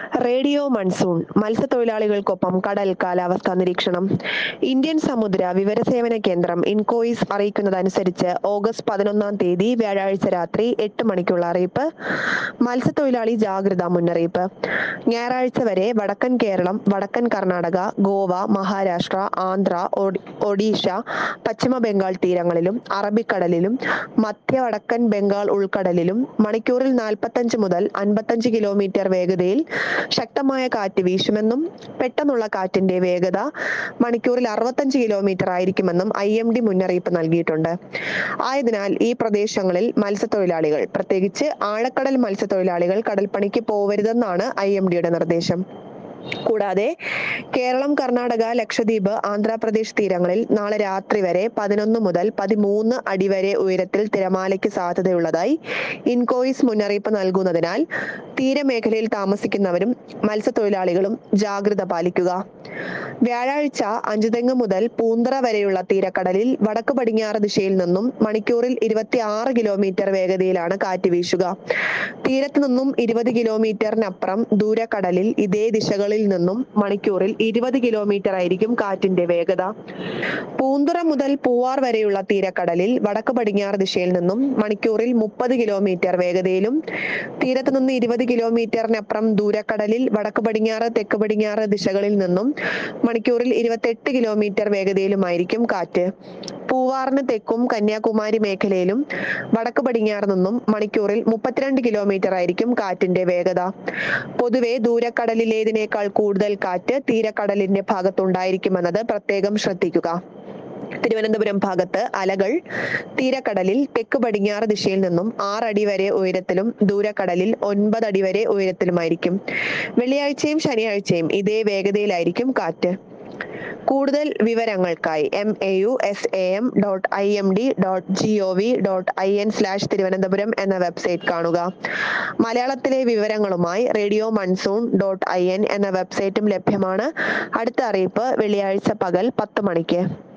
radio monsoon മത്സ്യത്തൊഴിലാളികൾക്കൊപ്പം കടൽ കാലാവസ്ഥാ നിരീക്ഷണം ഇന്ത്യൻ സമുദ്ര വിവരസേവന കേന്ദ്രം ഇൻകോയിസ് അറിയിക്കുന്നതനുസരിച്ച് ഓഗസ്റ്റ് പതിനൊന്നാം തീയതി വ്യാഴാഴ്ച രാത്രി എട്ട് മണിക്കുള്ള അറിയിപ്പ് മത്സ്യത്തൊഴിലാളി ജാഗ്രതാ മുന്നറിയിപ്പ് ഞായറാഴ്ച വരെ വടക്കൻ കേരളം വടക്കൻ കർണാടക ഗോവ മഹാരാഷ്ട്ര ആന്ധ്ര ഒഡി- ഒഡീഷ പശ്ചിമ ബംഗാൾ തീരങ്ങളിലും അറബിക്കടലിലും മധ്യ വടക്കൻ ബംഗാൾ ഉൾക്കടലിലും മണിക്കൂറിൽ നാൽപ്പത്തഞ്ച് മുതൽ അൻപത്തഞ്ച് കിലോമീറ്റർ വേഗതയിൽ ശക്തമായ കാറ്റ് വീശുമെന്നും പെട്ടെന്നുള്ള കാറ്റിന്റെ വേഗത മണിക്കൂറിൽ അറുപത്തഞ്ച് കിലോമീറ്റർ ആയിരിക്കുമെന്നും ഐ എം ഡി മുന്നറിയിപ്പ് നൽകിയിട്ടുണ്ട് ആയതിനാൽ ഈ പ്രദേശങ്ങളിൽ മത്സ്യത്തൊഴിലാളികൾ പ്രത്യേകിച്ച് ആഴക്കടൽ മത്സ്യത്തൊഴിലാളികൾ കടൽപ്പണിക്ക് പോവരുതെന്നാണ് ഐ എം ഡിയുടെ നിർദ്ദേശം കൂടാതെ കേരളം കർണാടക ലക്ഷദ്വീപ് ആന്ധ്രാപ്രദേശ് തീരങ്ങളിൽ നാളെ രാത്രി വരെ പതിനൊന്ന് മുതൽ പതിമൂന്ന് അടി വരെ ഉയരത്തിൽ തിരമാലയ്ക്ക് സാധ്യതയുള്ളതായി ഇൻകോയിസ് മുന്നറിയിപ്പ് നൽകുന്നതിനാൽ തീരമേഖലയിൽ താമസിക്കുന്നവരും മത്സ്യത്തൊഴിലാളികളും ജാഗ്രത പാലിക്കുക വ്യാഴാഴ്ച അഞ്ചുതെങ്ങ് മുതൽ പൂന്തറ വരെയുള്ള തീരക്കടലിൽ വടക്ക് പടിഞ്ഞാറ് ദിശയിൽ നിന്നും മണിക്കൂറിൽ ഇരുപത്തി ആറ് കിലോമീറ്റർ വേഗതയിലാണ് കാറ്റ് വീശുക തീരത്ത് നിന്നും ഇരുപത് കിലോമീറ്ററിനപ്പുറം ദൂരക്കടലിൽ ഇതേ ദിശകളിൽ നിന്നും മണിക്കൂറിൽ ഇരുപത് കിലോമീറ്റർ ആയിരിക്കും കാറ്റിന്റെ വേഗത പൂന്തുറ മുതൽ പൂവാർ വരെയുള്ള തീരക്കടലിൽ വടക്ക് പടിഞ്ഞാറ് ദിശയിൽ നിന്നും മണിക്കൂറിൽ മുപ്പത് കിലോമീറ്റർ വേഗതയിലും തീരത്ത് നിന്ന് ഇരുപത് കിലോമീറ്ററിനപ്പുറം ദൂരക്കടലിൽ വടക്ക് പടിഞ്ഞാറ് തെക്ക് പടിഞ്ഞാറ് ദിശകളിൽ നിന്നും മണിക്കൂറിൽ ഇരുപത്തെട്ട് കിലോമീറ്റർ വേഗതയിലുമായിരിക്കും കാറ്റ് പൂവാറിന് തെക്കും കന്യാകുമാരി മേഖലയിലും വടക്ക് പടിഞ്ഞാറ് നിന്നും മണിക്കൂറിൽ മുപ്പത്തിരണ്ട് കിലോമീറ്റർ ആയിരിക്കും കാറ്റിന്റെ വേഗത പൊതുവെ ദൂരക്കടലിലേതിനേക്കാൾ കൂടുതൽ കാറ്റ് തീരക്കടലിന്റെ ഭാഗത്തുണ്ടായിരിക്കുമെന്നത് പ്രത്യേകം ശ്രദ്ധിക്കുക തിരുവനന്തപുരം ഭാഗത്ത് അലകൾ തീരക്കടലിൽ തെക്ക് പടിഞ്ഞാറ് ദിശയിൽ നിന്നും ആറടി വരെ ഉയരത്തിലും ദൂരക്കടലിൽ ഒൻപത് അടി വരെ ഉയരത്തിലുമായിരിക്കും വെള്ളിയാഴ്ചയും ശനിയാഴ്ചയും ഇതേ വേഗതയിലായിരിക്കും കാറ്റ് കൂടുതൽ വിവരങ്ങൾക്കായി M A U S A M dot I M D dot G O V dot I N slash Thiruvananthapuram എന്ന വെബ്സൈറ്റ് കാണുക മലയാളത്തിലെ വിവരങ്ങളുമായി radio monsoon dot I N എന്ന വെബ്സൈറ്റും ലഭ്യമാണ് അടുത്ത അറിയിപ്പ് വെള്ളിയാഴ്ച പകൽ പത്ത് മണിക്ക്